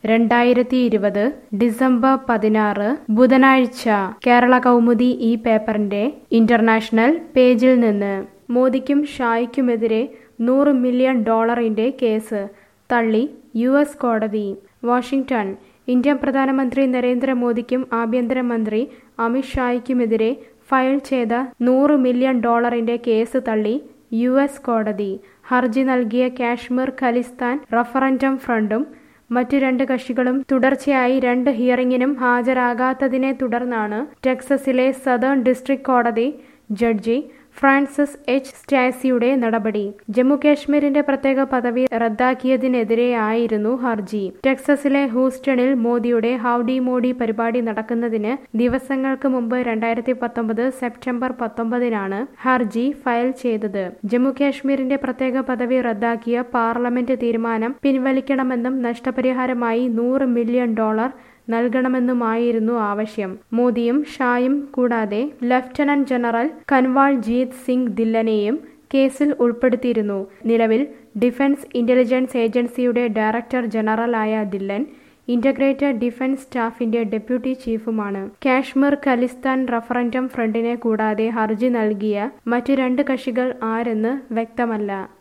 രണ്ടായിരത്തി ഇരുപത് ഡിസംബർ പതിനാറ് ബുധനാഴ്ച കേരള കൗമുദി ഈ പേപ്പറിന്റെ ഇന്റർനാഷണൽ പേജിൽ നിന്ന് മോദിക്കും ഷായ്ക്കുമെതിരെ നൂറ് മില്യൺ ഡോളറിന്റെ കേസ് തള്ളി യു എസ് കോടതി വാഷിംഗ്ടൺ ഇന്ത്യൻ പ്രധാനമന്ത്രി നരേന്ദ്രമോദിക്കും ആഭ്യന്തരമന്ത്രി അമിത് ഷായ്ക്കുമെതിരെ ഫയൽ ചെയ്ത നൂറ് മില്യൺ ഡോളറിന്റെ കേസ് തള്ളി യു എസ് കോടതി ഹർജി നൽകിയ കാശ്മീർ ഖലിസ്ഥാൻ റഫറൻഡം ഫ്രണ്ടും മറ്റു രണ്ട് കക്ഷികളും തുടർച്ചയായി രണ്ട് ഹിയറിംഗിനും ഹാജരാകാത്തതിനെ തുടർന്നാണ് ടെക്സസിലെ സദേൺ ഡിസ്ട്രിക്ട് കോടതി ജഡ്ജി ഫ്രാൻസിസ് എച്ച് സ്റ്റാസിയുടെ നടപടി ജമ്മു കാശ്മീരിന്റെ പ്രത്യേക പദവി റദ്ദാക്കിയതിനെതിരെയായിരുന്നു ഹർജി ടെക്സസിലെ ഹൂസ്റ്റണിൽ മോദിയുടെ ഹൌഡി മോഡി പരിപാടി നടക്കുന്നതിന് ദിവസങ്ങൾക്ക് മുമ്പ് രണ്ടായിരത്തി പത്തൊമ്പത് സെപ്റ്റംബർ പത്തൊമ്പതിനാണ് ഹർജി ഫയൽ ചെയ്തത് ജമ്മു കാശ്മീരിന്റെ പ്രത്യേക പദവി റദ്ദാക്കിയ പാർലമെന്റ് തീരുമാനം പിൻവലിക്കണമെന്നും നഷ്ടപരിഹാരമായി നൂറ് മില്യൺ ഡോളർ നൽകണമെന്നുമായിരുന്നു ആവശ്യം മോദിയും ഷായും കൂടാതെ ലഫ്റ്റനന്റ് ജനറൽ കൻവാൾ ജീത് സിംഗ് ദില്ലനെയും കേസിൽ ഉൾപ്പെടുത്തിയിരുന്നു നിലവിൽ ഡിഫൻസ് ഇന്റലിജൻസ് ഏജൻസിയുടെ ഡയറക്ടർ ജനറലായ ദില്ലൻ ഇന്റഗ്രേറ്റഡ് ഡിഫൻസ് സ്റ്റാഫിന്റെ ഡെപ്യൂട്ടി ചീഫുമാണ് കാശ്മീർ ഖലിസ്ഥാൻ റഫറൻഡം ഫ്രണ്ടിനെ കൂടാതെ ഹർജി നൽകിയ മറ്റു രണ്ട് കക്ഷികൾ ആരെന്ന് വ്യക്തമല്ല